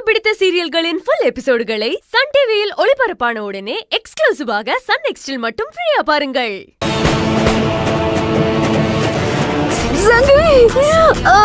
பிடித்த சீரியல்களின் full எபிசோடுகளை Sun டிவியில் ஒளிபரப்பான உடனே எக்ஸ்க்ளூசிவாக சன் நெக்ஸ்டில் மட்டும் ஃப்ரீயா பாருங்கள் சங்கவி ஆ.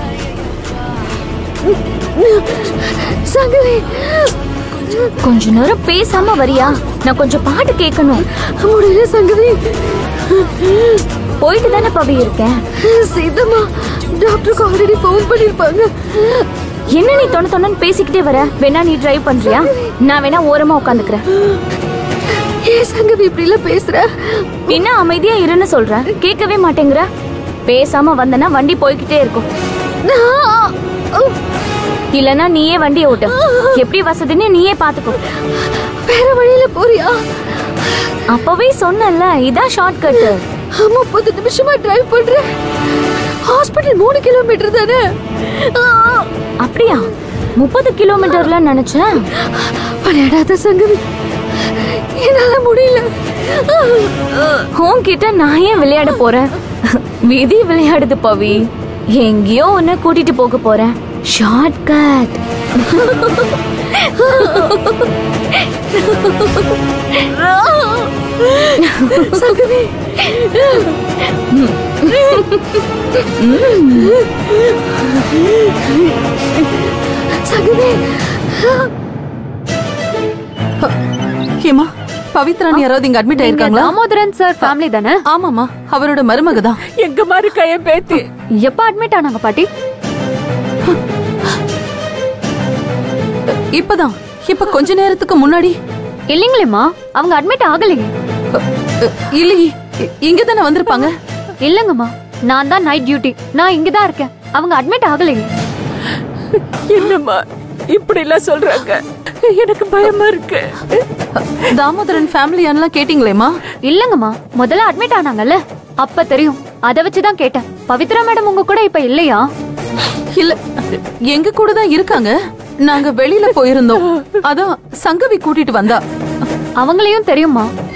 சங்கவி கொஞ்ச நேரம் பேசாம வரியா நான் கொஞ்சம் பாட்டு கேட்கணும் முடியல சங்கவி போயிட்டு தானே பவி இருக்கேன் சீதம்மா டாக்டருக்கு ஆல்ரெடி ஃபோன் பண்ணிருப்பாங்க என்ன நீ தொண தொண்ணன்னு பேசிக்கிட்டே வர வேணா நீ டிரைவ் பண்றியா நான் வேணா ஓரமா உட்காந்துக்கிறேன் ஏன் சங்கவி இப்படி எல்லாம் பேசுற என்ன அமைதியா இருன்னு சொல்றேன் கேட்கவே மாட்டேங்கிற பேசாம வந்தனா வண்டி போய்கிட்டே இருக்கும் நான் இல்லனா நீயே வண்டி ஓட்டு எப்படி வசதின்னு நீயே பாத்துக்கோ வேற வழியில போறியா அப்பவே சொன்னல இதான் ஷார்ட் கட் முப்பது நிமிஷமா டிரைவ் பண்றேன் ஹாஸ்பிட்டல் மூணு கிலோமீட்டர் தானே ஆ. அப்படியா முப்பது கிலோமீட்டர்ல நினைச்சேன் விளையாடாத சங்கவி என்னால முடியல உன்கிட்ட நான் ஏன் விளையாட போறேன் விதி விளையாடுது பவி எங்கேயோ உன்னை கூட்டிட்டு போக போறேன் ஷார்ட் கட் சங்கவி சங்கவி ஹேமா பவித்ரான் யாராவது இங்க அட்மிட் ஆயிருக்காங்களா தாமோதரன் சார் ஃபேமிலி தானே ஆமாமா அவரோட மருமக தான் எங்க மாதிரி கைய பேத்தி எப்ப அட்மிட் ஆனாங்க பாட்டி இப்பதான் இப்ப கொஞ்ச நேரத்துக்கு முன்னாடி இல்லைங்களேம்மா அவங்க அட்மிட் ஆகலையே அ, அ, இல்லையே இ- இங்க தானே வந்திருப்பாங்க இல்லங்கம்மா நான் தான் நைட் டியூட்டி நான் இங்க தான் இருக்கேன் அவங்க அட்மிட் ஆகலையே என்னம்மா இப்படி எல்லாம் சொல்றாங்க எனக்கு பயமா இருக்கு தாமோதரன் ஃபேமிலியான்லாம் கேட்டீங்களேமா இல்லங்கம்மா முதல்ல அட்மிட் ஆனாங்கல்ல அப்ப தெரியும் அத வச்சு தான் கேட்டேன் பவித்ரா மேடம் உங்க கூட இப்ப இல்லையா இல்ல எங்க கூட தான் இருக்காங்க நாங்க வெளியில போயிருந்தோம் அதான் சங்கவி கூட்டிட்டு வந்தா அவங்களையும் தெரியுமா